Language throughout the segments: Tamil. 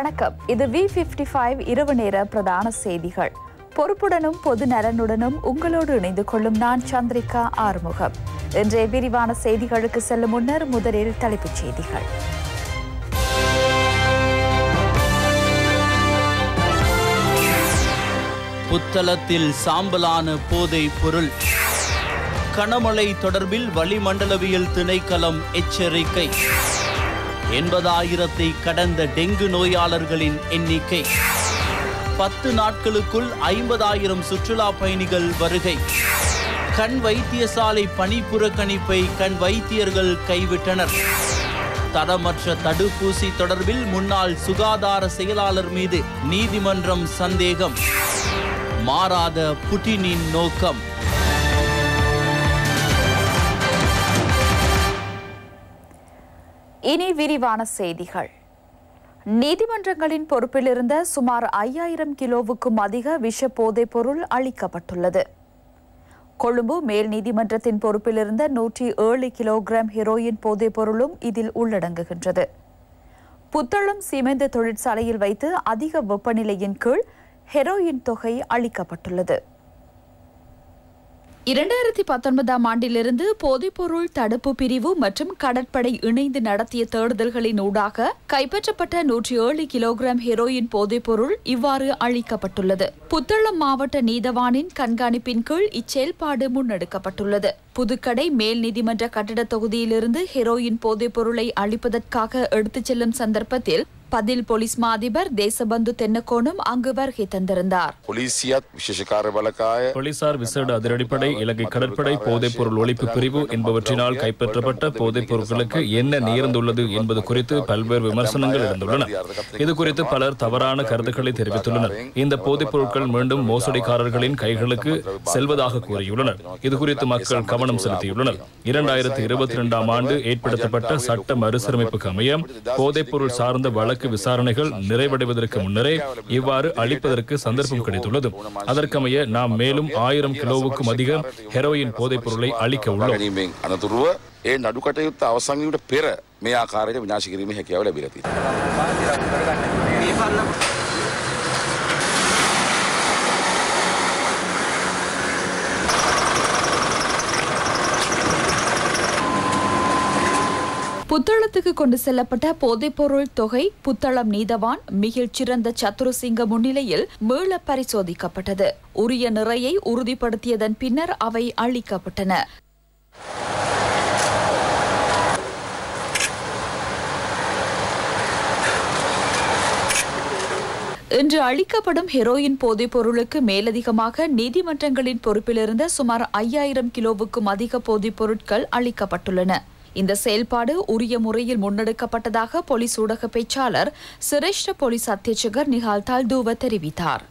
வணக்கம் இது வி பிப்டி ஃபைவ் இரவு நேர பிரதான செய்திகள் பொறுப்புடனும் பொது நலனுடனும் உங்களோடு இணைந்து கொள்ளும் நான் சந்திரிகா ஆறுமுகம் இன்றைய விரிவான செய்திகளுக்கு செல்லும் முன்னர் முதலில் தலைப்புச் செய்திகள் புத்தளத்தில் சாம்பலான போதை பொருள் கனமழை தொடர்பில் வளிமண்டலவியல் திணைக்களம் எச்சரிக்கை எண்பதாயிரத்தை கடந்த டெங்கு நோயாளர்களின் எண்ணிக்கை பத்து நாட்களுக்குள் ஐம்பதாயிரம் சுற்றுலா பயணிகள் வருகை கண் வைத்தியசாலை பணி புறக்கணிப்பை கண் வைத்தியர்கள் கைவிட்டனர் தரமற்ற தடுப்பூசி தொடர்பில் முன்னாள் சுகாதார செயலாளர் மீது நீதிமன்றம் சந்தேகம் மாறாத புட்டினின் நோக்கம் இனி விரிவான செய்திகள் நீதிமன்றங்களின் பொறுப்பில் இருந்த சுமார் ஐயாயிரம் கிலோவுக்கும் அதிக விஷ போதைப் பொருள் அளிக்கப்பட்டுள்ளது கொழும்பு மேல் நீதிமன்றத்தின் பொறுப்பில் இருந்த நூற்றி ஏழு கிலோகிராம் ஹெரோயின் போதைப் பொருளும் இதில் உள்ளடங்குகின்றது புத்தளம் சீமெந்து தொழிற்சாலையில் வைத்து அதிக வெப்பநிலையின் கீழ் ஹெரோயின் தொகை அளிக்கப்பட்டுள்ளது இரண்டாயிரத்தி பத்தொன்பதாம் ஆண்டிலிருந்து போதைப்பொருள் தடுப்பு பிரிவு மற்றும் கடற்படை இணைந்து நடத்திய தேடுதல்களின் ஊடாக கைப்பற்றப்பட்ட நூற்றி ஏழு கிலோகிராம் ஹெரோயின் போதைப்பொருள் இவ்வாறு அளிக்கப்பட்டுள்ளது புத்தளம் மாவட்ட நீதவானின் கண்காணிப்பின் கீழ் இச்செயல்பாடு முன்னெடுக்கப்பட்டுள்ளது புதுக்கடை மேல் நீதிமன்ற கட்டிட தொகுதியிலிருந்து ஹெரோயின் போதைப்பொருளை அளிப்பதற்காக எடுத்துச் செல்லும் சந்தர்ப்பத்தில் பதில் போலீஸ் மா அதிபர் தேசபந்து தென்னக்கோனும் அங்கு வருகை தந்திருந்தார் පොලිසියත් විශේෂකාර බලකාය போலீசார் விசேட அதிரடிப்படை இலங்கை கடற்படை போதைப் பொருள் ஒழிப்பு பிரிவு என்பவற்றினால் கைப்பற்றப்பட்ட போதைப் பொருட்களுக்கு என்ன நேர்ந்துள்ளது என்பது குறித்து பல்வேறு விமர்சனங்கள் எழுந்துள்ளன இது குறித்து பலர் தவறான கருத்துக்களை தெரிவித்துள்ளனர் இந்த போதைப் பொருட்கள் மீண்டும் மோசடிக்காரர்களின் கைகளுக்கு செல்வதாக கூறியுள்ளனர் இது குறித்து மக்கள் கவனம் செலுத்தியுள்ளனர் இரண்டாயிரத்தி இருபத்தி இரண்டாம் ஆண்டு ஏற்படுத்தப்பட்ட சட்ட மறுசீரமைப்புக்கு அமைய போதைப் பொருள் சார்ந்த வழக்கு விசாரணைகள் நிறைவடைவதற்கு முன்னரே இவ்வாறு அளிப்பதற்கு சந்தர்ப்பம் கிடைத்துள்ளது அதற்கமைய நாம் மேலும் ஆயிரம் கிலோவுக்கும் அதிக ஹெரோயின் போதைப் பொருளை அளிக்க உள்ளோம் ගැනීමෙන් අනතුරුව ඒ නඩු කටයුත්ත අවසංගීමට පෙර මේ ආකාරයට විනාශ කිරීම හැකියාව ලැබිලා තියෙනවා. புத்தளத்துக்கு கொண்டு செல்லப்பட்ட போதைப்பொருள் தொகை புத்தளம் நீதவான் மிகில் சிறந்த சத்துருசிங்க முன்னிலையில் மீள பரிசோதிக்கப்பட்டது உரிய நிறையை உறுதிப்படுத்தியதன் பின்னர் அவை அளிக்கப்பட்டன இன்று அளிக்கப்படும் ஹெரோயின் போதைப் பொருளுக்கு மேலதிகமாக நீதிமன்றங்களின் பொறுப்பிலிருந்த சுமார் ஐயாயிரம் கிலோவுக்கும் அதிக போதைப் பொருட்கள் அளிக்கப்பட்டுள்ளன இந்த செயல்பாடு உரிய முறையில் முன்னெடுக்கப்பட்டதாக போலீஸ் ஊடக பேச்சாளர் சிரேஷ்ட போலீஸ் அத்தியட்சகர் நிஹால் தால்தூவ தெரிவித்தார்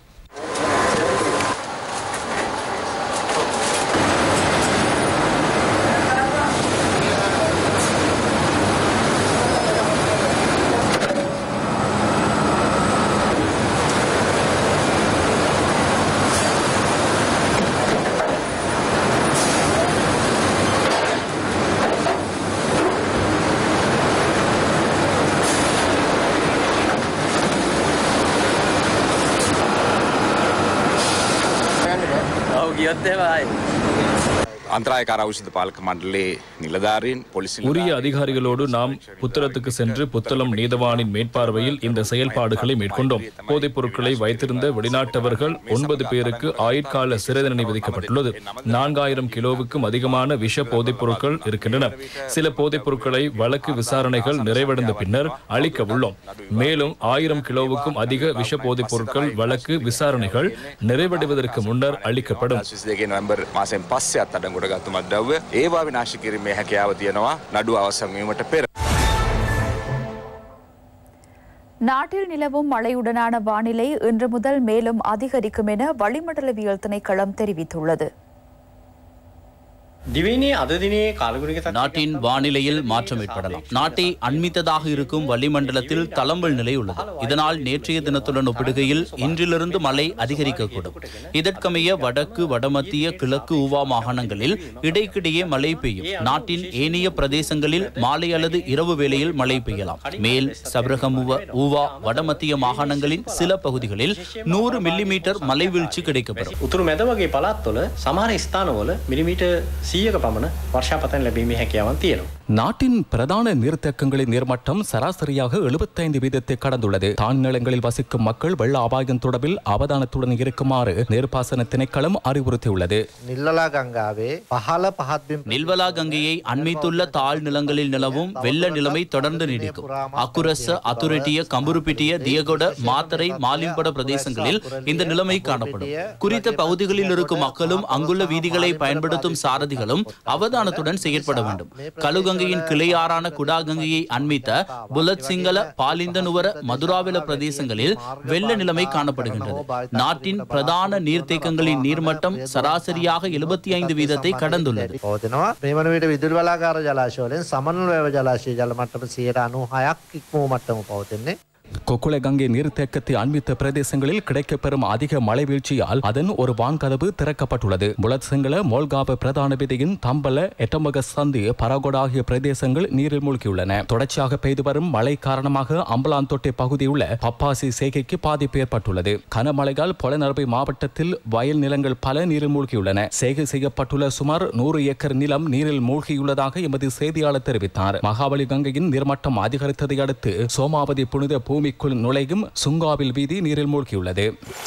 අන්ත්‍රායකාර ෞෂධ පාලක මණ්ඩලේ නිලධාරීන් පොලිසි உரிய அதிகாரிகளோடு நாம் புத்தளத்துக்கு சென்று புத்தளம் நீதவானின் மேற்பார்வையில் இந்த செயல்பாடுகளை மேற்கொண்டோம் போதைப் பொருட்களை வைத்திருந்த வெளிநாட்டவர்கள் ஒன்பது பேருக்கு ஆயுட்கால சிறை தண்டனை விதிக்கப்பட்டுள்ளது நான்காயிரம் கிலோவுக்கும் அதிகமான விஷ போதைப் பொருட்கள் இருக்கின்றன சில போதைப் பொருட்களை வழக்கு விசாரணைகள் நிறைவடைந்த பின்னர் அளிக்க உள்ளோம் மேலும் ஆயிரம் கிலோவுக்கும் அதிக விஷ போதைப் பொருட்கள் வழக்கு விசாரணைகள் நிறைவடைவதற்கு முன்னர் அளிக்கப்படும் සිස් දෙගේ නොවැම්බර් මාසයෙන් පස්සේ අත්අඩංගුවට ගත්තු මත්ද්‍රව්‍ය ඒවා විනාශ කිරීමේ හැකියාව තියෙනවා නඩු අවසන් වීමට පෙර. நாட்டில் நிலவும் மழையுடனான வானிலை இன்று முதல் மேலும் அதிகரிக்கும் என வளிமண்டலவியல் திணைக்களம் தெரிவித்துள்ளது දිවයිනේ අද දිනේ කාලගුණික තත්ත්වයක් நாட்டின் வானிலையில் மாற்றம் ஏற்படலாம் நாட்டை அண்மித்ததாக இருக்கும் வளிமண்டலத்தில் தளம்பல் நிலை உள்ளது இதனால் நேற்றைய தினத்துடன் ஒப்பிடுகையில் இன்றிலிருந்து மழை அதிகரிக்கக்கூடும் இதற்கமைய வடக்கு வடமத்திய கிழக்கு ஊவா மாகாணங்களில் இடைக்கிடையே மழை பெய்யும் நாட்டின் ஏனைய பிரதேசங்களில் மாலை அல்லது இரவு வேளையில் மழை பெய்யலாம் மேல் சபரகமுவ ஊவா வடமத்திய மாகாணங்களின் சில பகுதிகளில் நூறு மில்லிமீட்டர் மழை வீழ்ச்சி கிடைக்கப்பெறும் උතුරු මැද වගේ පළාත්වල සමහර ස්ථානවල මිලිමීට සීයක පමණ වර්ෂාපතන් ලැබීමේ හැකියාවන් තියෙනවා. நாட்டின் பிரதான நீர்த்தேக்கங்களின் நீர்மட்டம் சராசரியாக 75 வீதத்தை கடந்துள்ளது தாழ்நிலங்களில் வசிக்கும் மக்கள் வெள்ள அபாயம் தொடர்பில் அவதானத்துடன் இருக்குமாறு நீர்ப்பாசன திணைக்களம் அறிவுறுத்தியுள்ளது නිල්ලලා ගංගාවේ පහළ පහත්බිම් நில்வலா கங்கையை அண்மைத்துள்ள தாழ் நிலங்களில் நிலவும் வெள்ள நிலைமை தொடர்ந்து நீடிக்கும் அக்குரச அத்துரெட்டிய கம்புருப்பிட்டிய தியகொட மாத்தரை மாலிம்பட பிரதேசங்களில் இந்த நிலைமை காணப்படும் குறித்த பகுதிகளில் இருக்கும் மக்களும் அங்குள்ள வீதிகளை பயன்படுத்தும் சாரதிகளும் அவதானத்துடன் செயற்பட வேண்டும் கழுகங்கையின் கிளையாறான குடாகங்கையை அண்மித்த புலத் சிங்கள பாலிந்தனுவர மதுராவில பிரதேசங்களில் வெள்ள நிலைமை காணப்படுகின்றது நாட்டின் பிரதான நீர்த்தேக்கங்களின் நீர்மட்டம் சராசரியாக எழுபத்தி ஐந்து வீதத்தை கடந்துள்ளது පවතිනවා මෙමන විට විදුර බලාකාර ජලාශවලින් සමන්වය ජලාශය ජල මට්ටම සියයට අනු හයක් ඉක්මූ මට්ටම පවතින්නේ கொக்குள கங்கை நீர்த்தேக்கத்தை அண்மித்த பிரதேசங்களில் கிடைக்கப்பெறும் அதிக மழை வீழ்ச்சியால் அதன் ஒரு வான்கதவு திறக்கப்பட்டுள்ளது புலத்சிங்கள மோல்காப பிரதான வீதியின் தம்பல எட்டமக சந்தி பரகொட ஆகிய பிரதேசங்கள் நீரில் மூழ்கியுள்ளன தொடர்ச்சியாக பெய்து வரும் மழை காரணமாக அம்பலாந்தொட்டை பகுதியுள்ள பப்பாசி செய்கைக்கு பாதிப்பு ஏற்பட்டுள்ளது கனமழையால் பொலநரபை மாவட்டத்தில் வயல் நிலங்கள் பல நீரில் மூழ்கியுள்ளன செய்கை செய்யப்பட்டுள்ள சுமார் நூறு ஏக்கர் நிலம் நீரில் மூழ்கியுள்ளதாக எமது செய்தியாளர் தெரிவித்தார் மகாபலி கங்கையின் நீர்மட்டம் அதிகரித்ததை அடுத்து சோமாவதி புனித பூமிக்குள் நுழையும் சுங்காவில் வீதி நீரில் மூழ்கியுள்ளது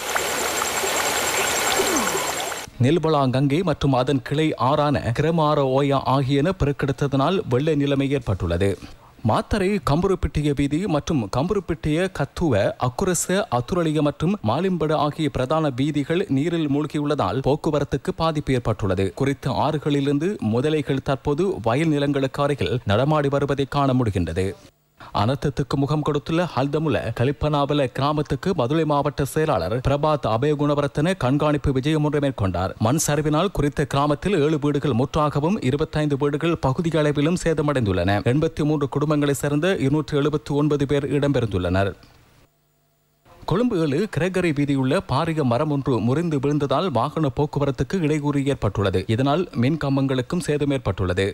நெல்பலா கங்கை மற்றும் அதன் கிளை ஆறான கிரமார ஓயா ஆகியன பெருக்கெடுத்ததனால் வெள்ள நிலைமை ஏற்பட்டுள்ளது மாத்தரை கம்புருப்பிட்டிய வீதி மற்றும் கம்புருப்பிட்டிய கத்துவ அக்குரச அத்துரலிய மற்றும் மாலிம்பட ஆகிய பிரதான வீதிகள் நீரில் மூழ்கியுள்ளதால் போக்குவரத்துக்கு பாதிப்பு ஏற்பட்டுள்ளது குறித்த ஆறுகளிலிருந்து முதலைகள் தற்போது வயல் நிலங்களுக்கு அருகில் நடமாடி வருவதை காண முடிகின்றது அனர்த்தத்துக்கு முகம் கொடுத்துள்ள ஹல்தமுல கலிப்பனாவல கிராமத்துக்கு மதுரை மாவட்ட செயலாளர் பிரபாத் அபயகுணவர்த்தன கண்காணிப்பு விஜயம் ஒன்றை மேற்கொண்டார் மண் சரிவினால் குறித்த கிராமத்தில் ஏழு வீடுகள் முற்றாகவும் இருபத்தைந்து வீடுகள் பகுதி அளவிலும் சேதமடைந்துள்ளன எண்பத்தி மூன்று குடும்பங்களைச் சேர்ந்த இருநூற்று எழுபத்தி ஒன்பது பேர் இடம்பெயர்ந்துள்ளனர் கொழும்பு ஏழு கிரகரி வீதியுள்ள பாரிய மரம் ஒன்று முறிந்து விழுந்ததால் வாகன போக்குவரத்துக்கு இடையூறு ஏற்பட்டுள்ளது இதனால் மின் கம்பங்களுக்கும் சேதம் ஏற்பட்டுள்ளது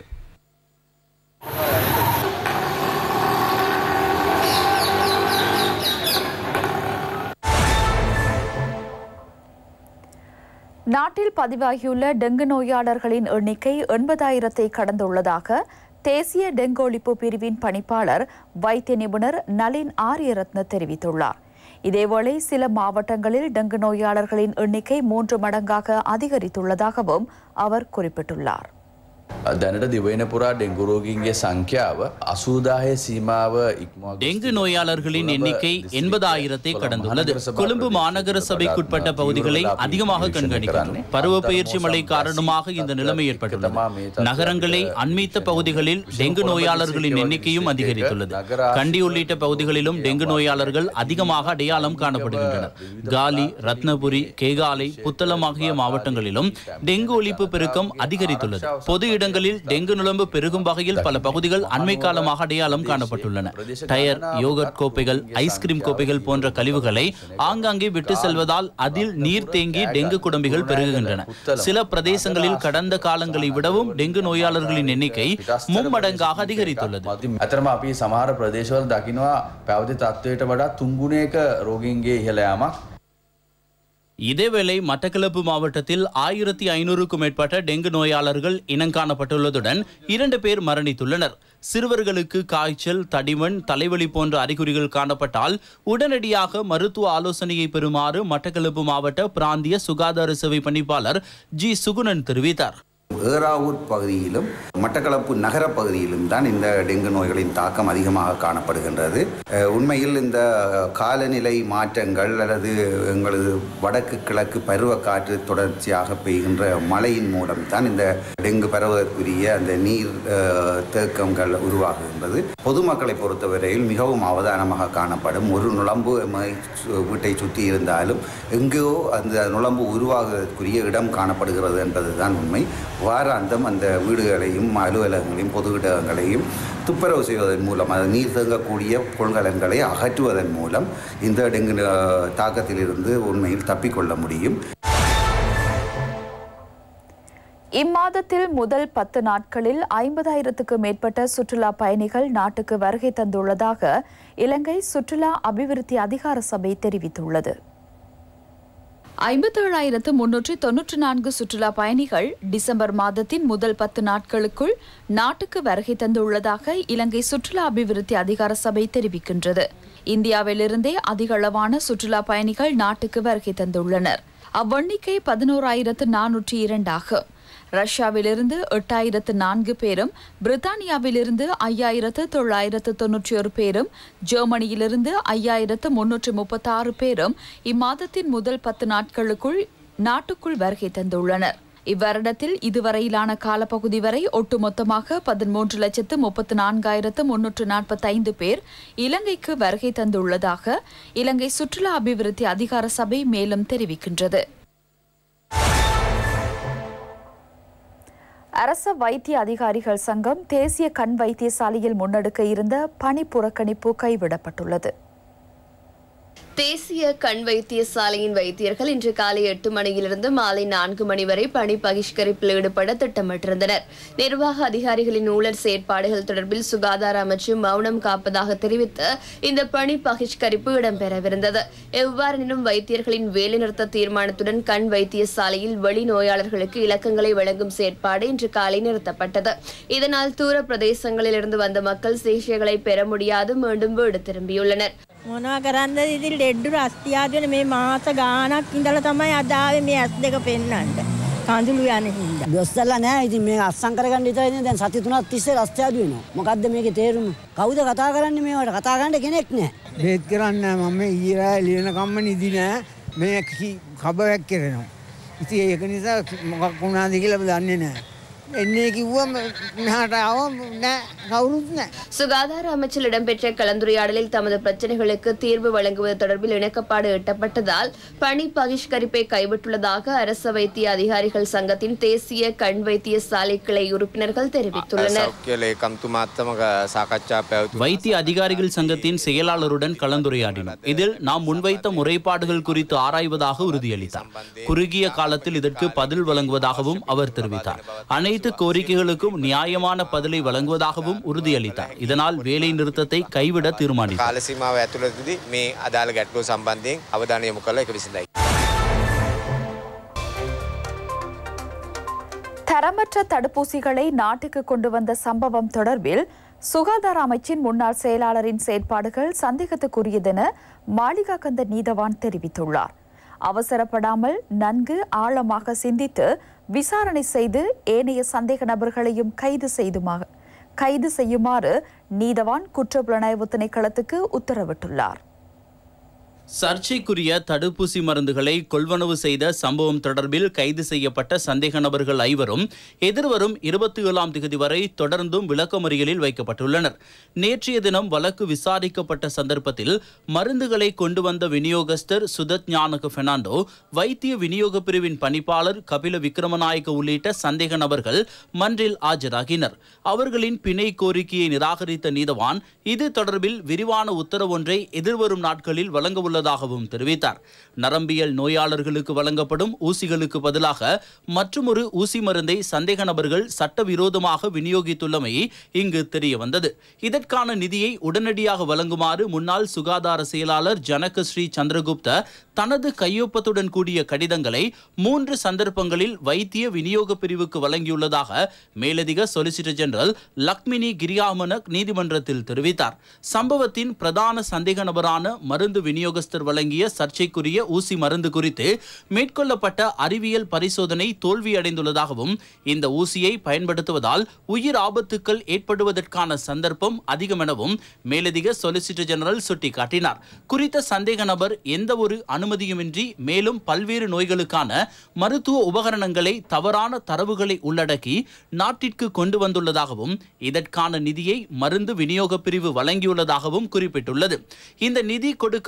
நாட்டில் பதிவாகியுள்ள டெங்கு நோயாளர்களின் எண்ணிக்கை எண்பதாயிரத்தை கடந்துள்ளதாக தேசிய டெங்கு ஒழிப்பு பிரிவின் பணிப்பாளர் வைத்திய நிபுணர் நளின் ஆரியரத்ன தெரிவித்துள்ளார் இதேவேளை சில மாவட்டங்களில் டெங்கு நோயாளர்களின் எண்ணிக்கை மூன்று மடங்காக அதிகரித்துள்ளதாகவும் அவர் குறிப்பிட்டுள்ளார் දැනට දිවයින පුරා ඩෙංගු රෝගීන්ගේ සංඛ්‍යාව අසූදාහය සීමාව ඉක්මවා டெங்கு நோயாளர்களின் எண்ணிக்கை எண்பதாயிரத்தை கடந்துள்ளது கொழும்பு மாநகர சபைக்குட்பட்ட பகுதிகளை அதிகமாக கண்காணிக்கிறோம் பருவ பயிற்சி மழை காரணமாக இந்த நிலைமை ஏற்பட்டுள்ளது நகரங்களை அண்மித்த பகுதிகளில் டெங்கு நோயாளர்களின் எண்ணிக்கையும் அதிகரித்துள்ளது கண்டி உள்ளிட்ட பகுதிகளிலும் டெங்கு நோயாளர்கள் அதிகமாக அடையாளம் காணப்படுகின்றனர் காலி ரத்னபுரி கேகாலை புத்தளம் ஆகிய மாவட்டங்களிலும் டெங்கு ஒழிப்பு பெருக்கம் அதிகரித்துள்ளது பொது இடங்களில் டெங்கு நுழம்பு பெருகும் வகையில் பல பகுதிகள் அண்மை காலமாக அடையாளம் காணப்பட்டுள்ளன டயர் யோகர்ட் கோப்பைகள் ஐஸ்கிரீம் கோப்பைகள் போன்ற கழிவுகளை ஆங்காங்கே விட்டு செல்வதால் அதில் நீர் தேங்கி டெங்கு குடம்பிகள் பெருகுகின்றன சில பிரதேசங்களில் கடந்த காலங்களை விடவும் டெங்கு நோயாளர்களின் எண்ணிக்கை மும்மடங்காக அதிகரித்துள்ளது ඇතරම අපි සමහර ප්‍රදේශවල දකිනවා පැවති තත්ත්වයට වඩා තුංගුණයක රෝගීන්ගේ ඉහළයාමක් இதேவேளை மட்டக்களப்பு மாவட்டத்தில் ஆயிரத்தி ஐநூறுக்கும் மேற்பட்ட டெங்கு நோயாளர்கள் இனங்காணப்பட்டுள்ளதுடன் இரண்டு பேர் மரணித்துள்ளனர் சிறுவர்களுக்கு காய்ச்சல் தடிமண் தலைவலி போன்ற அறிகுறிகள் காணப்பட்டால் உடனடியாக மருத்துவ ஆலோசனையை பெறுமாறு மட்டக்களப்பு மாவட்ட பிராந்திய சுகாதார சேவை பணிப்பாளர் ஜி சுகுணன் தெரிவித்தார் ஏறாவூர் பகுதியிலும் மட்டக்களப்பு நகர பகுதியிலும் தான் இந்த டெங்கு நோய்களின் தாக்கம் அதிகமாக காணப்படுகின்றது அஹ், உண்மையில் இந்த காலநிலை மாற்றங்கள் அல்லது எங்களது வடக்கு கிழக்கு பருவக்காற்று தொடர்ச்சியாக பெய்கின்ற மழையின் மூலம் தான் இந்த டெங்கு பரவதற்குரிய அந்த நீர் அஹ், தேக்கங்கள் உருவாகுகின்றது பொதுமக்களை பொறுத்தவரையில் மிகவும் அவதானமாக காணப்படும் ஒரு நுழம்பு எம்மை சு- வீட்டை சுற்றி இருந்தாலும் எங்கோ அந்த நுழம்பு உருவாகுவதற்குரிய இடம் காணப்படுகிறது என்பதுதான் உண்மை வாராந்தம் அந்த வீடுகளையும் அலுவலகங்களையும் பொது இடங்களையும் துப்புரவு செய்வதன் மூலம் அது நீர் தேங்கக்கூடிய கொள்கலன்களை அகற்றுவதன் மூலம் இந்த டெங்கு அஹ், தாக்கத்திலிருந்து உண்மையில் தப்பிக்கொள்ள முடியும் இம்மாதத்தில் முதல் பத்து நாட்களில் ஐம்பதாயிரத்துக்கு மேற்பட்ட சுற்றுலா பயணிகள் நாட்டுக்கு வருகை தந்துள்ளதாக இலங்கை சுற்றுலா அபிவிருத்தி அதிகார சபை தெரிவித்துள்ளது ஐம்பத்தேழாயிரத்து முன்னூற்றி தொன்னூற்றி நான்கு சுற்றுலா பயணிகள் டிசம்பர் மாதத்தின் முதல் பத்து நாட்களுக்குள் நாட்டுக்கு வருகை தந்துள்ளதாக இலங்கை சுற்றுலா அபிவிருத்தி அதிகார சபை தெரிவிக்கின்றது இந்தியாவிலிருந்தே அதிக அளவான சுற்றுலா பயணிகள் நாட்டுக்கு வருகை தந்துள்ளனர் அவ்வெண்ணிக்கை பதினோராயிரத்து நானூற்றி இரண்டாகும் ரஷ்யாவிலிருந்து எட்டாயிரத்து நான்கு பேரும் பிரித்தானியாவிலிருந்து ஐயாயிரத்து தொள்ளாயிரத்து தொன்னூற்றி ஒரு பேரும் ஜெர்மனியிலிருந்து ஐயாயிரத்து முன்னூற்று முப்பத்தாறு பேரும் இம்மாதத்தின் முதல் பத்து நாட்களுக்குள் நாட்டுக்குள் வருகை தந்துள்ளனர் இவ்வருடத்தில் இதுவரையிலான காலப்பகுதி வரை ஒட்டுமொத்தமாக பதிமூன்று லட்சத்து முப்பத்து நான்காயிரத்து முன்னூற்று நாற்பத்தைந்து பேர் இலங்கைக்கு வருகை தந்துள்ளதாக இலங்கை சுற்றுலா அபிவிருத்தி அதிகார சபை மேலும் தெரிவிக்கின்றது அரச வைத்திய அதிகாரிகள் சங்கம் தேசிய கண் வைத்தியசாலையில் முன்னெடுக்க இருந்த பணி புறக்கணிப்பு கைவிடப்பட்டுள்ளது தேசிய கண் வைத்தியசாலையின் வைத்தியர்கள் இன்று காலை எட்டு மணியிலிருந்து மாலை நான்கு மணி வரை பணி பகிஷ்கரிப்பில் ஈடுபட திட்டமிட்டிருந்தனர் நிர்வாக அதிகாரிகளின் ஊழல் செயற்பாடுகள் தொடர்பில் சுகாதார அமைச்சு மௌனம் காப்பதாக தெரிவித்து இந்த பணி பகிஷ்கரிப்பு இடம்பெறவிருந்தது எவ்வாறெனினும் வைத்தியர்களின் வேலைநிறுத்த தீர்மானத்துடன் கண் வைத்தியசாலையில் வெளி நோயாளர்களுக்கு இலக்கங்களை வழங்கும் செயற்பாடு இன்று காலை நிறுத்தப்பட்டது இதனால் தூர பிரதேசங்களிலிருந்து வந்த மக்கள் சிகிச்சைகளை பெற முடியாது மீண்டும் வீடு திரும்பியுள்ளனர் මොනවා කරන්නද ඉතින් ලෙඩ්ඩු රස්තියාදන මේ මාස ගානක් ඉඳලා තමයි අදාවේ මේ ඇස් දෙක පෙන්වන්න. කඳුළු යන හින්දා. දොස්තරලා නෑ ඉතින් මේ අස්සම් කරගන්න විතරනේ දැන් සති තුනක් තිස්සේ රස්තියාදු වෙනවා. මොකද්ද මේකේ තේරුම? කවුද කතා කරන්නේ මේවට? කතා කරන්න කෙනෙක් නෑ. බේත් කරන්න මම ඊරෑ ලියන කම්ම නිදි නෑ මේ කබයක් කරනවා. ඉතින් ඒක නිසා මොකක් වුණාද කියලා දන්නේ නෑ. එන්නේ කිව්වම මෙහාට ආවම නෑ කවුරුත් නෑ. சுகாதார அமைச்சில் இடம்பெற்ற கலந்துரையாடலில் தமது பிரச்சனைகளுக்கு தீர்வு வழங்குவது தொடர்பில் இணக்கப்பாடு எட்டப்பட்டதால் பணி பகிஷ்கரிப்பை கைவிட்டுள்ளதாக அரச வைத்திய அதிகாரிகள் சங்கத்தின் தேசிய கண் வைத்தியசாலை கிளை உறுப்பினர்கள் தெரிவித்துள்ளனர் සෞඛ්‍ය ලේකම්තුමාත්තමක සාකච්ඡා පැවතු வைத்திய அதிகாரிகள் சங்கத்தின் செயலாளருடன் கலந்துரையாடினார் இதில் நாம் முன்வைத்த முறைப்பாடுகள் குறித்து ஆராய்வதாக உறுதியளித்தார் குறுகிய காலத்தில் இதற்கு பதில் வழங்குவதாகவும் அவர் தெரிவித்தார் அனைத்து கோரிக்கைகளுக்கும் நியாயமான பதிலை வழங்குவதாகவும் உறுதியளித்தார் இதனால் வேலை நிறுத்தத்தை கைவிட தீர்மானித்தார் කාලසීමාව ඇතුළතදී මේ අදාළ ගැටලුව සම්බන්ධයෙන් අවධානය යොමු කළ එක විසිඳයි. தரமற்ற தடுப்பூசிகளை நாட்டுக்கு கொண்டு வந்த சம்பவம் தொடர்பில் சுகாதார அமைச்சின் முன்னாள் செயலாளரின் செயற்பாடுகள் சந்தேகத்துக்குரியதென மாளிகாகந்த நீதவான் தெரிவித்துள்ளார் அவசரப்படாமல் நன்கு ஆழமாக சிந்தித்து விசாரணை செய்து ஏனைய சந்தேக நபர்களையும் கைது செய்துமாக கைது செய்யுமாறு நீதவான் குற்றப்புலனாய்வு திணைக்களத்துக்கு உத்தரவிட்டுள்ளார் சர்ச்சைக்குரிய தடுப்பூசி மருந்துகளை கொள்வனவு செய்த சம்பவம் தொடர்பில் கைது செய்யப்பட்ட சந்தேக நபர்கள் ஐவரும் எதிர்வரும் இருபத்தி ஏழாம் தேதி வரை தொடர்ந்தும் விளக்கமறியலில் வைக்கப்பட்டுள்ளனர் நேற்றைய தினம் வழக்கு விசாரிக்கப்பட்ட சந்தர்ப்பத்தில் மருந்துகளை கொண்டு வந்த விநியோகஸ்தர் சுதத் ஞானக பெர்னாண்டோ வைத்திய விநியோக பிரிவின் பணிப்பாளர் கபில விக்ரமநாயக்க உள்ளிட்ட சந்தேக நபர்கள் மன்றில் ஆஜராகினர் அவர்களின் பிணை கோரிக்கையை நிராகரித்த நீதவான் இது தொடர்பில் விரிவான உத்தரவொன்றை எதிர்வரும் நாட்களில் வழங்க உள்ளதாகவும் தெரிவித்தார் நரம்பியல் நோயாளர்களுக்கு வழங்கப்படும் ஊசிகளுக்கு பதிலாக மற்றுமொரு ஊசி மருந்தை சந்தேக நபர்கள் சட்டவிரோதமாக விநியோகித்துள்ளமை இங்கு தெரிய வந்தது இதற்கான நிதியை உடனடியாக வழங்குமாறு முன்னாள் சுகாதார செயலாளர் ஜனக ஸ்ரீ சந்திரகுப்த தனது கையொப்பத்துடன் கூடிய கடிதங்களை மூன்று சந்தர்ப்பங்களில் வைத்திய விநியோக பிரிவுக்கு வழங்கியுள்ளதாக மேலதிக சொலிசிட்டர் ஜெனரல் லக்மினி கிரியாமனக் நீதிமன்றத்தில் தெரிவித்தார் சம்பவத்தின் பிரதான சந்தேக நபரான மருந்து விநியோகஸ்தர் வழங்கிய சர்ச்சைக்குரிய ஊசி மருந்து குறித்து மேற்கொள்ளப்பட்ட அறிவியல் பரிசோதனை தோல்வியடைந்துள்ளதாகவும் இந்த ஊசியை பயன்படுத்துவதால் உயிர் ஆபத்துக்கள் ஏற்படுவதற்கான சந்தர்ப்பம் அதிகம் எனவும் மேலதிக சொலிசிட்டர் ஜெனரல் சுட்டிக்காட்டினார் குறித்த சந்தேக நபர் எந்த ஒரு அனுமதியுமின்றி மேலும் பல்வேறு நோய்களுக்கான மருத்துவ உபகரணங்களை தவறான தரவுகளை உள்ளடக்கி நாட்டிற்கு கொண்டு வந்துள்ளதாகவும் இதற்கான நிதியை மருந்து விநியோக பிரிவு வழங்கியுள்ளதாகவும் குறிப்பிட்டுள்ளது இந்த நிதி கொடுக்கல் வாங்கல்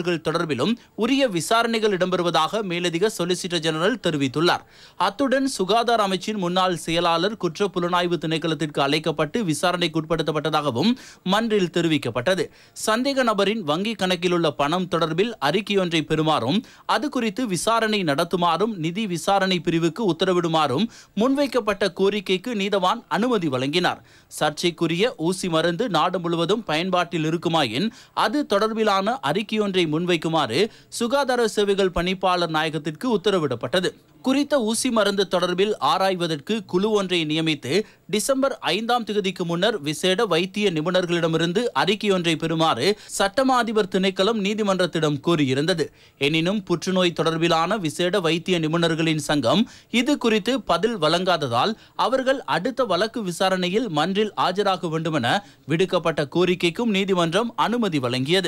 பணிப்பாளர்கள் தொடர்பிலும் உரிய விசாரணைகள் இடம்பெறுவதாக மேலதிக சொலிசிட்டர் ஜெனரல் தெரிவித்துள்ளார் அத்துடன் சுகாதார அமைச்சின் முன்னாள் செயலாளர் குற்ற புலனாய்வு திணைக்களத்திற்கு அழைக்கப்பட்டு விசாரணைக்கு உட்படுத்தப்பட்டதாகவும் மன்றில் தெரிவிக்கப்பட்டது சந்தேக நபரின் வங்கி கணக்கில் உள்ள பணம் தொடர்பில் அறிக்கையொன்றை பெறுமாறும் அது குறித்து விசாரணை நடத்துமாறும் நிதி விசாரணை பிரிவுக்கு உத்தரவிடுமாறும் முன்வைக்கப்பட்ட கோரிக்கைக்கு நீதவான் அனுமதி வழங்கினார் சர்ச்சைக்குரிய ஊசி மருந்து நாடு முழுவதும் பயன்பாட்டில் இருக்குமாயின் அது தொடர்பிலான அறிக்கையொன்றை முன்வைக்குமாறு சுகாதார சேவைகள் பணிப்பாளர் நாயகத்திற்கு உத்தரவிடப்பட்டது குறித்த ஊசி மருந்து தொடர்பில் ஆராய்வதற்கு குழு ஒன்றை நியமித்து டிசம்பர் ஐந்தாம் தேதிக்கு முன்னர் விசேட வைத்திய நிபுணர்களிடமிருந்து அறிக்கையொன்றை பெறுமாறு சட்டமா அதிபர் திணைக்களம் நீதிமன்றத்திடம் கூறியிருந்தது எனினும் புற்றுநோய் தொடர்பிலான விசேட வைத்திய நிபுணர்களின் சங்கம் இது குறித்து பதில் வழங்காததால் அவர்கள் அடுத்த வழக்கு விசாரணையில் மன்றில் ஆஜராக வேண்டுமென விடுக்கப்பட்ட கோரிக்கைக்கும் நீதிமன்றம் அனுமதி வழங்கியது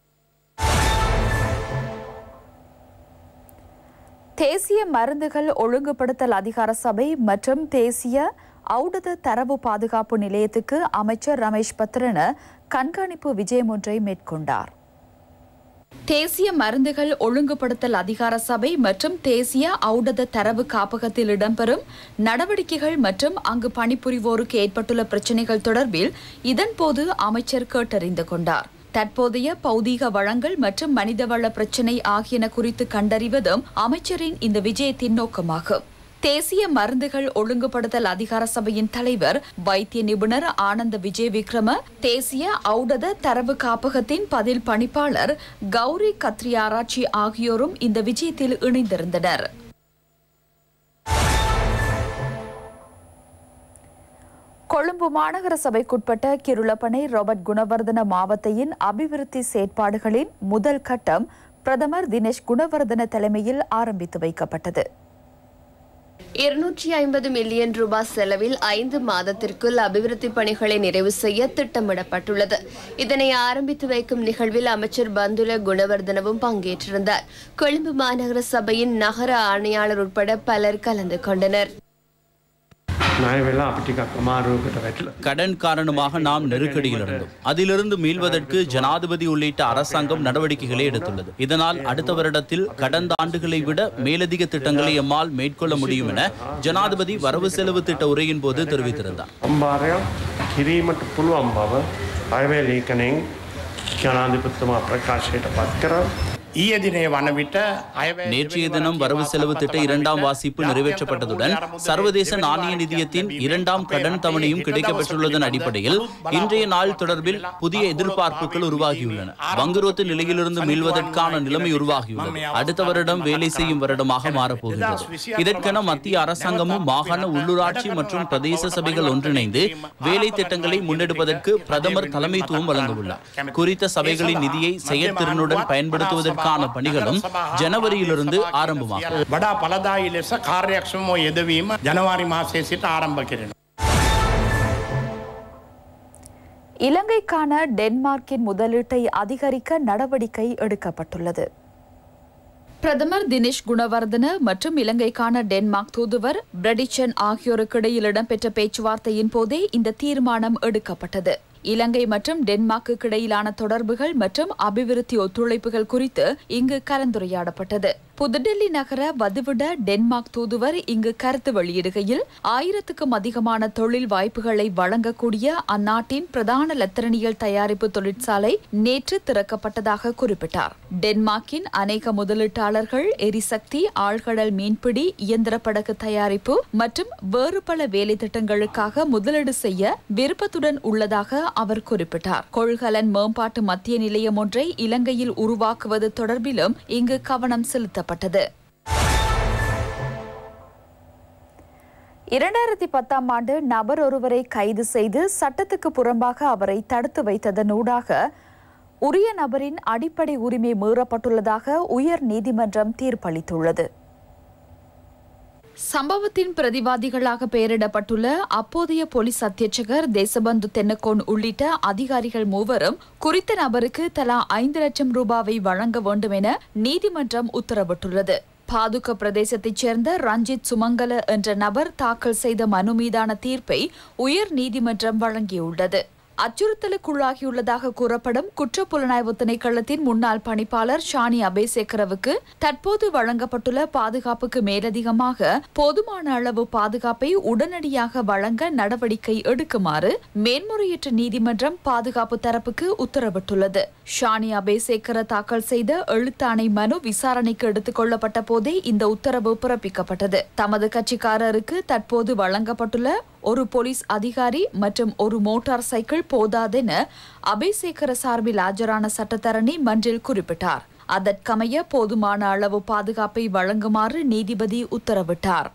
தேசிய மருந்துகள் ஒழுங்குபடுத்தல் அதிகார சபை மற்றும் தேசிய ஔடத தரவு பாதுகாப்பு நிலையத்துக்கு அமைச்சர் ரமேஷ் பத்ரன கண்காணிப்பு விஜயம் ஒன்றை மேற்கொண்டார் தேசிய மருந்துகள் ஒழுங்குபடுத்தல் அதிகார சபை மற்றும் தேசிய ஔடத தரவு காப்பகத்தில் இடம்பெறும் நடவடிக்கைகள் மற்றும் அங்கு பணிபுரிவோருக்கு ஏற்பட்டுள்ள பிரச்சினைகள் தொடர்பில் இதன்போது அமைச்சர் கேட்டறிந்து கொண்டார் தற்போதைய பௌதீக வளங்கள் மற்றும் மனிதவள பிரச்சினை ஆகியன குறித்து கண்டறிவதும் அமைச்சரின் இந்த விஜயத்தின் நோக்கமாகும் தேசிய மருந்துகள் ஒழுங்குபடுத்தல் அதிகார சபையின் தலைவர் வைத்திய நிபுணர் ஆனந்த விஜய் விக்ரம தேசிய ஔடத தரவு காப்பகத்தின் பதில் பணிப்பாளர் கௌரி கத்ரியாராச்சி ஆகியோரும் இந்த விஜயத்தில் இணைந்திருந்தனர் கொழும்பு மாநகர சபைக்குட்பட்ட கிருளப்பனை ரோபர்ட் குணவர்தன மாவத்தையின் அபிவிருத்தி செயற்பாடுகளின் முதல் கட்டம் பிரதமர் தினேஷ் குணவர்தன தலைமையில் ஆரம்பித்து வைக்கப்பட்டது இருநூற்றி ஐம்பது மில்லியன் ரூபாய் செலவில் ஐந்து மாதத்திற்குள் அபிவிருத்தி பணிகளை நிறைவு செய்ய திட்டமிடப்பட்டுள்ளது இதனை ஆரம்பித்து வைக்கும் நிகழ்வில் அமைச்சர் பந்துல குணவர்தனவும் பங்கேற்றிருந்தார் கொழும்பு மாநகர சபையின் நகர ஆணையாளர் உட்பட பலர் கலந்து கொண்டனர் ණය වෙලා අපි ටිකක් අමාරුවකට වැටලා கடன் காரணமாக நாம் நெருக்கடியில் இருந்தோம் அதிலிருந்து மீள்வதற்கு ஜனாதிபதி உள்ளிட்ட அரசாங்கம் நடவடிக்கைகளை எடுத்துள்ளது இதனால் அடுத்த வருடத்தில் கடந்த ஆண்டுகளை விட மேலதிக திட்டங்களை எம்மால் மேற்கொள்ள முடியும் என ஜனாதிபதி வரவு செலவு திட்ட உரையின் போது தெரிவித்திருந்தார் අම්භාරයක් කිරීමට පුළුවන් බව අයවැ ලේඛනයෙන් ජනාධිපතිතුමා ප්‍රකාශයට පත් කර ඊයේ දිනේ වන විට අයවැය நேற்றைய தினம் வரவு செலவு திட்ட இரண்டாம் வாசிப்பு நிறைவேற்றப்பட்டதுடன் சர்வதேச நாணய நிதியத்தின் இரண்டாம் கடன் தவணையும் கிடைக்கப்பெற்றுள்ளதன் அடிப்படையில் இன்றைய நாள் தொடர்பில் புதிய எதிர்பார்ப்புகள் உருவாகியுள்ளன வங்குரோத்து நிலையிலிருந்து மீள்வதற்கான நிலைமை உருவாகியுள்ளது அடுத்த வருடம் வேலை செய்யும் வருடமாக மாறப்போகின்றது இதற்கென மத்திய அரசாங்கமும் மாகாண உள்ளூராட்சி மற்றும் பிரதேச சபைகள் ஒன்றிணைந்து வேலை திட்டங்களை முன்னெடுப்பதற்கு பிரதமர் தலைமைத்துவம் வழங்கவுள்ளார் குறித்த சபைகளின் நிதியை செயற்திறனுடன் பயன்படுத்துவதற்கான பணிகளும் ஜனவரியிலிருந்து ஆரம்பமாகும் වඩා පලදායි ලෙස කාර්යක්ෂම යෙදවීම ජනවාරි මාසය සිට ආරම්භ කෙරෙන. இலங்கைக்கான டென்மார்க்கின் முதலீட்டை அதிகரிக்க நடவடிக்கை எடுக்கப்பட்டுள்ளது பிரதமர் தினேஷ் குணவர்தன மற்றும் இலங்கைக்கான டென்மார்க் தூதுவர் பிரடிச்சன் ஆகியோருக்கு இடையில் இடம்பெற்ற பேச்சுவார்த்தையின் போதே இந்த தீர்மானம் எடுக்கப்பட்டது இலங்கை மற்றும் டென்மார்க்கு இடையிலான தொடர்புகள் மற்றும் அபிவிருத்தி ஒத்துழைப்புகள் குறித்து இங்கு கலந்துரையாடப்பட்டது புதுடெல்லி நகர வதிவிட டென்மார்க் தூதுவர் இங்கு கருத்து வெளியிடுகையில் ஆயிரத்துக்கும் அதிகமான தொழில் வாய்ப்புகளை வழங்கக்கூடிய அந்நாட்டின் பிரதான லத்திரனியல் தயாரிப்பு தொழிற்சாலை நேற்று திறக்கப்பட்டதாக குறிப்பிட்டார் டென்மார்க்கின் அநேக முதலீட்டாளர்கள் எரிசக்தி ஆழ்கடல் மீன்பிடி இயந்திர படகு தயாரிப்பு மற்றும் வேறு பல வேலை திட்டங்களுக்காக முதலீடு செய்ய விருப்பத்துடன் உள்ளதாக அவர் குறிப்பிட்டார் கொள்கலன் மேம்பாட்டு மத்திய நிலையம் ஒன்றை இலங்கையில் உருவாக்குவது தொடர்பிலும் இங்கு கவனம் செலுத்தப்பட்டது இரண்டாயிரத்தி பத்தாம் ஆண்டு நபர் ஒருவரை கைது செய்து சட்டத்துக்கு புறம்பாக அவரை தடுத்து வைத்ததனூடாக உரிய நபரின் அடிப்படை உரிமை மீறப்பட்டுள்ளதாக உயர் நீதிமன்றம் தீர்ப்பளித்துள்ளது சம்பவத்தின் பிரதிவாதிகளாக பெயரிடப்பட்டுள்ள அப்போதைய போலீஸ் அத்தியட்சகர் தேசபந்து தென்னக்கோன் உள்ளிட்ட அதிகாரிகள் மூவரும் குறித்த நபருக்கு தலா ஐந்து லட்சம் ரூபாவை வழங்க வேண்டும் என நீதிமன்றம் உத்தரவிட்டுள்ளது பாதுக பிரதேசத்தைச் சேர்ந்த ரஞ்சித் சுமங்கல என்ற நபர் தாக்கல் செய்த மனு மீதான தீர்ப்பை உயர் நீதிமன்றம் வழங்கியுள்ளது அச்சுறுத்தலுக்குள்ளாகியுள்ளதாக கூறப்படும் குற்றப்புலனாய்வு திணைக்களத்தின் முன்னாள் பணிப்பாளர் ஷானி அபேசேக்கரவுக்கு தற்போது வழங்கப்பட்டுள்ள பாதுகாப்புக்கு மேலதிகமாக போதுமான அளவு பாதுகாப்பை உடனடியாக வழங்க நடவடிக்கை எடுக்குமாறு மேன்முறையீட்டு நீதிமன்றம் பாதுகாப்பு தரப்புக்கு உத்தரவிட்டுள்ளது ஷானி அபேசேக்கர தாக்கல் செய்த எழுத்தாணை மனு விசாரணைக்கு எடுத்துக் கொள்ளப்பட்ட போதே இந்த உத்தரவு பிறப்பிக்கப்பட்டது தமது கட்சிக்காரருக்கு தற்போது வழங்கப்பட்டுள்ள ஒரு போலீஸ் அதிகாரி மற்றும் ஒரு மோட்டார் சைக்கிள் போதாதென அபேசேகர சார்பில் ஆஜரான சட்டத்தரணி மன்றில் குறிப்பிட்டார் அதற்கமைய போதுமான அளவு பாதுகாப்பை வழங்குமாறு நீதிபதி உத்தரவிட்டார்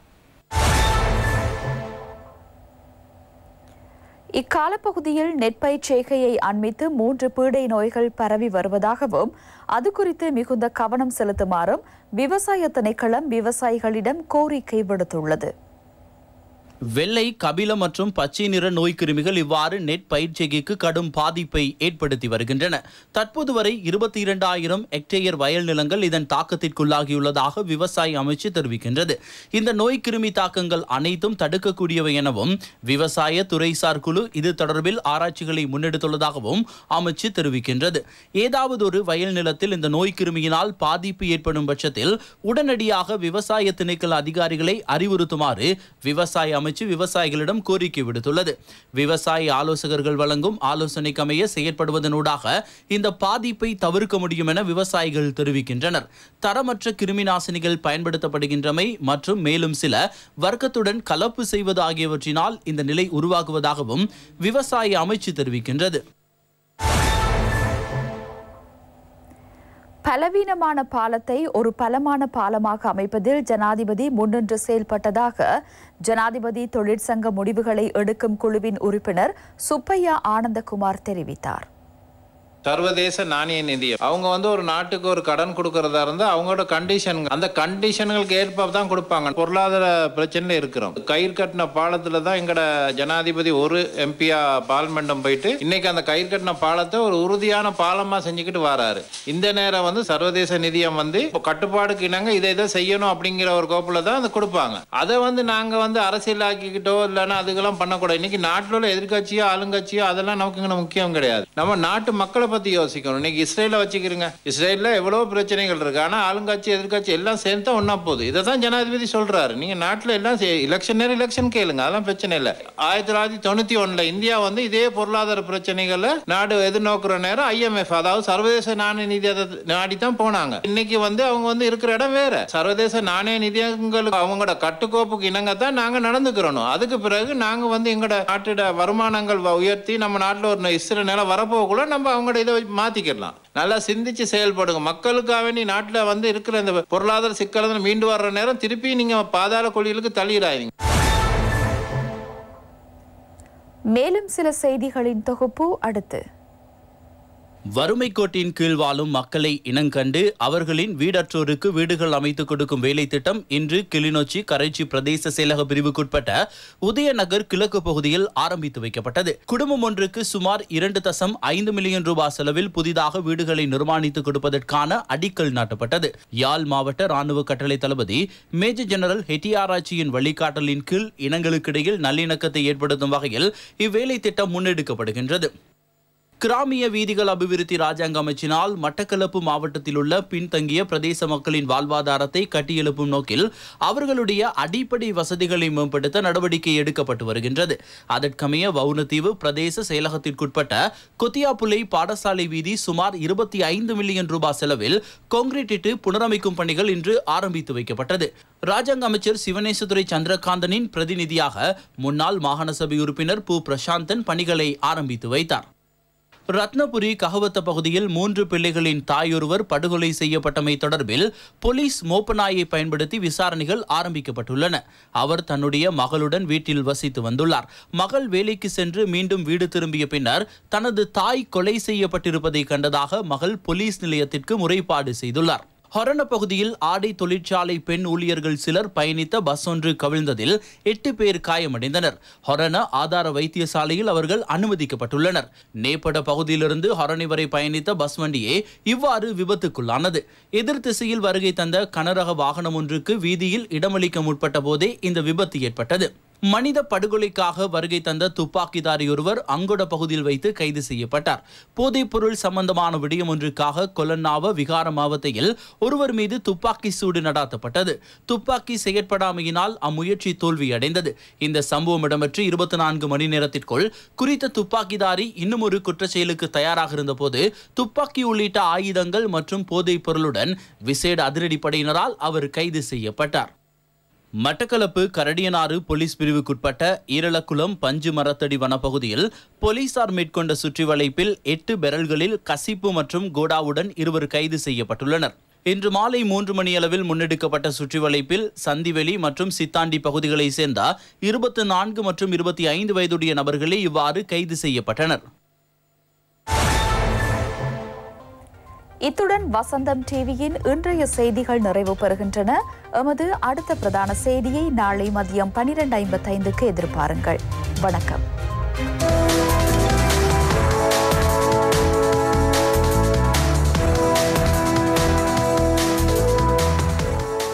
இக்காலப்பகுதியில் நெற்பயிர் செய்கையை அண்மித்து மூன்று பீடை நோய்கள் பரவி வருவதாகவும் அது குறித்து மிகுந்த கவனம் செலுத்துமாறும் விவசாய திணைக்களம் விவசாயிகளிடம் கோரிக்கை விடுத்துள்ளது வெள்ளை கபில மற்றும் பச்சை நிற நோய்க்கிருமிகள் இவ்வாறு நெட் பயிர்ச்செய்கைக்கு கடும் பாதிப்பை ஏற்படுத்தி வருகின்றன தற்போது வரை இருபத்தி இரண்டாயிரம் ஹெக்டேயர் வயல் நிலங்கள் இதன் தாக்கத்திற்குள்ளாகியுள்ளதாக விவசாய அமைச்சு தெரிவிக்கின்றது இந்த நோய்க்கிருமி தாக்கங்கள் அனைத்தும் தடுக்கக்கூடியவை எனவும் விவசாய துறைசார் குழு இது தொடர்பில் ஆராய்ச்சிகளை முன்னெடுத்துள்ளதாகவும் அமைச்சு தெரிவிக்கின்றது ஏதாவது ஒரு வயல் நிலத்தில் இந்த நோய்க்கிருமியினால் பாதிப்பு ஏற்படும் பட்சத்தில் உடனடியாக விவசாய திணைக்கள அதிகாரிகளை அறிவுறுத்துமாறு விவசாய அமைச்சு விவசாயிகளிடம் கோரிக்கை விடுத்துள்ளது விவசாய ஆலோசகர்கள் வழங்கும் ஆலோசனைக்கு அமைய செயற்படுவதனூடாக இந்த பாதிப்பை தவிர்க்க முடியும் என விவசாயிகள் தெரிவிக்கின்றனர் தரமற்ற கிருமி நாசினிகள் பயன்படுத்தப்படுகின்றமை மற்றும் மேலும் சில வர்க்கத்துடன் கலப்பு செய்வது ஆகியவற்றினால் இந்த நிலை உருவாகுவதாகவும் விவசாய அமைச்சு தெரிவிக்கின்றது பலவீனமான பாலத்தை ஒரு பலமான பாலமாக அமைப்பதில் ஜனாதிபதி முன்னின்று செயல்பட்டதாக ஜனாதிபதி தொழிற்சங்க முடிவுகளை எடுக்கும் குழுவின் உறுப்பினர் சுப்பையா ஆனந்தகுமார் தெரிவித்தார் சர்வதேச நாணய நிதியம் அவங்க வந்து ஒரு நாட்டுக்கு ஒரு கடன் கொடுக்கறதா இருந்தா அவங்களோட கண்டிஷன் அந்த கண்டிஷன்களுக்கு ஏற்ப தான் கொடுப்பாங்க பொருளாதார பிரச்சனையில இருக்கிறோம் கயிறு கட்டின பாலத்துல தான் எங்கட ஜனாதிபதி ஒரு எம்பியா பார்லிமெண்டம் போயிட்டு இன்னைக்கு அந்த கயிறு கட்டின பாலத்தை ஒரு உறுதியான பாலமா செஞ்சுக்கிட்டு வராரு இந்த நேரம் வந்து சர்வதேச நிதியம் வந்து இப்போ கட்டுப்பாடுக்கு இணங்க இதை இதை செய்யணும் அப்படிங்கிற ஒரு கோப்புல தான் அதை கொடுப்பாங்க அதை வந்து நாங்க வந்து அரசியலாக்கிக்கிட்டோ இல்லைன்னா அதுக்கெல்லாம் பண்ணக்கூடாது இன்னைக்கு நாட்டில் உள்ள எதிர்கட்சியோ ஆளுங்கட்சியோ அதெல்லாம் நமக்கு இங்க முக்கியம் கிடையாது நம்ம நாட்டு மக்களை பத்தி யோசிக்கணும் இன்னைக்கு இஸ்ரேல வச்சுக்கிறீங்க இஸ்ரேல்ல எவ்வளவு பிரச்சனைகள் இருக்கு ஆனா ஆளுங்கட்சி எதிர்கட்சி எல்லாம் சேர்ந்து தான் ஒன்னா போகுது இதை தான் ஜனாதிபதி சொல்றாரு நீங்க நாட்டுல எல்லாம் எலெக்ஷன் நேரம் எலெக்ஷன் கேளுங்க அதெல்லாம் பிரச்சனை இல்லை ஆயிரத்தி தொள்ளாயிரத்தி தொண்ணூத்தி ஒண்ணுல இந்தியா வந்து இதே பொருளாதார பிரச்சனைகளை நாடு எதிர்நோக்குற நேரம் ஐஎம்எஃப் அதாவது சர்வதேச நாணய நிதி நாடி தான் போனாங்க இன்னைக்கு வந்து அவங்க வந்து இருக்கிற இடம் வேற சர்வதேச நாணய நிதியங்களுக்கு அவங்களோட கட்டுக்கோப்புக்கு இணங்க தான் நாங்க நடந்துக்கிறோம் அதுக்கு பிறகு நாங்க வந்து எங்களோட நாட்டோட வருமானங்கள் உயர்த்தி நம்ம நாட்டுல ஒரு இஸ்ரேல் நிலம் வரப்போகுள்ள நம்ம அவங்களோட இதை மாத்திக்கிடலாம் நல்லா சிந்திச்சு செயல்படுங்க மக்களுக்காக வேண்டி நாட்டில் வந்து இருக்கிற இந்த பொருளாதார சிக்கலை மீண்டு வர்ற நேரம் திருப்பி நீங்க பாதாள குழிகளுக்கு தள்ளிடாதீங்க மேலும் சில செய்திகளின் தொகுப்பு அடுத்து வறுமை கோட்டின் கீழ் வாழும் மக்களை இனங்கண்டு அவர்களின் வீடற்றோருக்கு வீடுகள் அமைத்துக் கொடுக்கும் வேலை திட்டம் இன்று கிளிநொச்சி கரைச்சி பிரதேச செயலக பிரிவுக்குட்பட்ட உதயநகர் கிழக்கு பகுதியில் ஆரம்பித்து வைக்கப்பட்டது குடும்பம் ஒன்றுக்கு சுமார் இரண்டு தசம் ஐந்து மில்லியன் ரூபாய் செலவில் புதிதாக வீடுகளை நிர்மாணித்துக் கொடுப்பதற்கான அடிக்கல் நாட்டப்பட்டது யாழ் மாவட்ட ராணுவ கட்டளை தளபதி மேஜர் ஜெனரல் ஹெட்டியாராய்ச்சியின் வழிகாட்டலின் கீழ் இனங்களுக்கிடையில் நல்லிணக்கத்தை ஏற்படுத்தும் வகையில் இவ்வேலை திட்டம் முன்னெடுக்கப்படுகின்றது கிராமிய வீதிகள் அபிவிருத்தி ராஜாங்க அமைச்சினால் மட்டக்களப்பு மாவட்டத்தில் உள்ள பின்தங்கிய பிரதேச மக்களின் வாழ்வாதாரத்தை கட்டியெழுப்பும் நோக்கில் அவர்களுடைய அடிப்படை வசதிகளை மேம்படுத்த நடவடிக்கை எடுக்கப்பட்டு வருகின்றது அதற்கமைய வவுனதீவு பிரதேச செயலகத்திற்குட்பட்ட கொத்தியாப்புலை பாடசாலை வீதி சுமார் இருபத்தி ஐந்து மில்லியன் ரூபாய் செலவில் கான்கிரீட்டிட்டு புனரமைக்கும் பணிகள் இன்று ஆரம்பித்து வைக்கப்பட்டது ராஜாங்க அமைச்சர் சிவனேசதுரை சந்திரகாந்தனின் பிரதிநிதியாக முன்னாள் மாகாண சபை உறுப்பினர் பு பிரசாந்தன் பணிகளை ஆரம்பித்து வைத்தார் ரத்னபுரி ககவத்த பகுதியில் மூன்று பிள்ளைகளின் தாயொருவர் படுகொலை செய்யப்பட்டமை தொடர்பில் போலீஸ் மோப்பநாயை பயன்படுத்தி விசாரணைகள் ஆரம்பிக்கப்பட்டுள்ளன அவர் தன்னுடைய மகளுடன் வீட்டில் வசித்து வந்துள்ளார் மகள் வேலைக்கு சென்று மீண்டும் வீடு திரும்பிய பின்னர் தனது தாய் கொலை செய்யப்பட்டிருப்பதை கண்டதாக மகள் போலீஸ் நிலையத்திற்கு முறைப்பாடு செய்துள்ளார் ஹொரண பகுதியில் ஆடை தொழிற்சாலை பெண் ஊழியர்கள் சிலர் பயணித்த பஸ் ஒன்று கவிழ்ந்ததில் எட்டு பேர் காயமடைந்தனர் ஹொரண ஆதார வைத்தியசாலையில் அவர்கள் அனுமதிக்கப்பட்டுள்ளனர் நேப்பட பகுதியிலிருந்து ஹொரணி வரை பயணித்த பஸ் வண்டியே இவ்வாறு விபத்துக்குள்ளானது எதிர் திசையில் வருகை தந்த கனரக வாகனம் ஒன்றுக்கு வீதியில் இடமளிக்க முற்பட்ட போதே இந்த விபத்து ஏற்பட்டது மனித படுகொலைக்காக வருகை தந்த துப்பாக்கிதாரி ஒருவர் அங்கொட பகுதியில் வைத்து கைது செய்யப்பட்டார் போதைப் பொருள் சம்பந்தமான விடயம் ஒன்றுக்காக கொலன்னாவ விகார மாவட்டத்தில் ஒருவர் மீது துப்பாக்கி சூடு நடாத்தப்பட்டது துப்பாக்கி செயற்படாமையினால் அம்முயற்சி தோல்வியடைந்தது இந்த சம்பவம் இடம்பெற்று இருபத்தி நான்கு மணி நேரத்திற்குள் குறித்த துப்பாக்கிதாரி இன்னும் ஒரு குற்றச்செயலுக்கு தயாராக இருந்தபோது துப்பாக்கி உள்ளிட்ட ஆயுதங்கள் மற்றும் போதைப் பொருளுடன் விசேட அதிரடிப்படையினரால் அவர் கைது செய்யப்பட்டார் மட்டக்களப்பு கரடியனாறு போலீஸ் பிரிவுக்குட்பட்ட ஈரலக்குளம் பஞ்சு மரத்தடி வனப்பகுதியில் போலீசார் மேற்கொண்ட சுற்றி வளைப்பில் எட்டு பெரல்களில் கசிப்பு மற்றும் கோடாவுடன் இருவர் கைது செய்யப்பட்டுள்ளனர் இன்று மாலை மூன்று மணியளவில் முன்னெடுக்கப்பட்ட சுற்றி வளைப்பில் சந்திவெளி மற்றும் சித்தாண்டி பகுதிகளைச் சேர்ந்த இருபத்தி நான்கு மற்றும் இருபத்தி ஐந்து வயதுடைய நபர்களே இவ்வாறு கைது செய்யப்பட்டனர் இத்துடன் வசந்தம் டிவியின் இன்றைய செய்திகள் நிறைவு பெறுகின்றன எமது அடுத்த பிரதான செய்தியை நாளை மதியம் பனிரெண்டு ஐம்பத்தைந்துக்கு எதிர்பாருங்கள் வணக்கம்